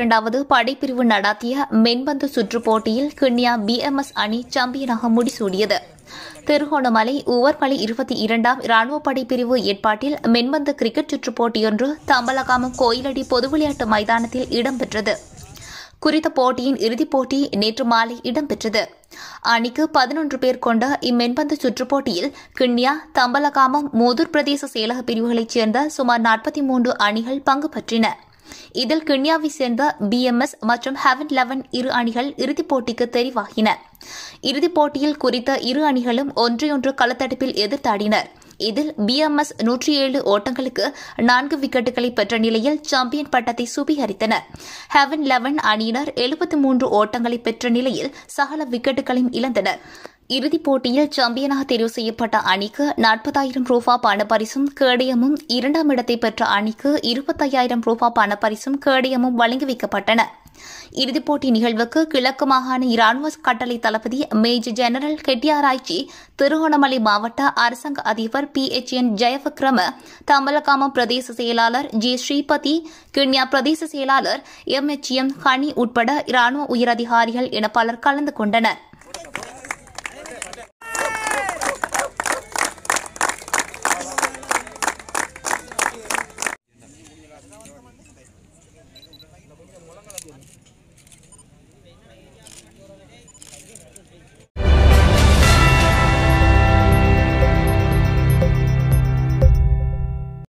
இரண்டாவது படைப்பிரிவு நடத்திய மென்பந்து சுற்றுப் போட்டியில் கிண்ணியா பிஎம்எஸ் அணி சாம்பியனாக முடிசூடியது திருகோணமலை உவர்மலை இருபத்தி இரண்டாம் ராணுவ படைப்பிரிவு ஏற்பாட்டில் மென்பந்து கிரிக்கெட் சுற்றுப் போட்டியொன்று தம்பலகாமம் கோயிலடி பொது விளையாட்டு மைதானத்தில் இடம்பெற்றது குறித்த போட்டியின் இறுதிப் போட்டி நேற்று மாலை இடம்பெற்றது அணிக்கு பதினொன்று பேர் கொண்ட இம்மென்பந்து சுற்றுப் போட்டியில் கிண்ணியா தம்பலகாமம் மூதூர் பிரதேச செயலக பிரிவுகளைச் சேர்ந்த சுமார் நாற்பத்தி மூன்று அணிகள் பங்கு பற்றின இதில் கிண்ணியாவை சேர்ந்த பிஎம்எஸ் மற்றும் ஹெவன் லெவன் இரு அணிகள் இறுதிப் போட்டிக்கு தெரிவாகின இறுதிப் போட்டியில் குறித்த இரு அணிகளும் ஒன்றையொன்று களத்தடுப்பில் எதிர்த்தாடினர் இதில் பிஎம்எஸ் நூற்றி ஏழு ஓட்டங்களுக்கு நான்கு விக்கெட்டுகளை பெற்ற நிலையில் சாம்பியன் பட்டத்தை சுபீகரித்தனர் ஹெவன் லெவன் அணியினர் எழுபத்தி மூன்று ஓட்டங்களை பெற்ற நிலையில் சகல விக்கெட்டுகளையும் இழந்தனர் இறுதிப் போட்டியில் சாம்பியனாக தேர்வு செய்யப்பட்ட அணிக்கு நாற்பதாயிரம் ரூபா பணப்பரிசும் கேடயமும் இரண்டாம் இடத்தை பெற்ற அணிக்கு இருபத்தையாயிரம் ரூபா பணப்பரிசும் கேடயமும் வழங்கி வைக்கப்பட்டன இறுதிப் போட்டி நிகழ்வுக்கு கிழக்கு மாகாண இராணுவ கட்டளை தளபதி மேஜர் ஜெனரல் கெட்டியாராய்ச்சி திருகோணமலை மாவட்ட அரசாங்க அதிபர் P H N Jayawickrama Thambalagamam பிரதேச செயலாளர் ஜே ஸ்ரீபதி கிண்ணியா பிரதேச செயலாளர் எம் எச் எம் ஹனி உட்பட இராணுவ உயரதிகாரிகள் என பலர் கலந்து கொண்டனர்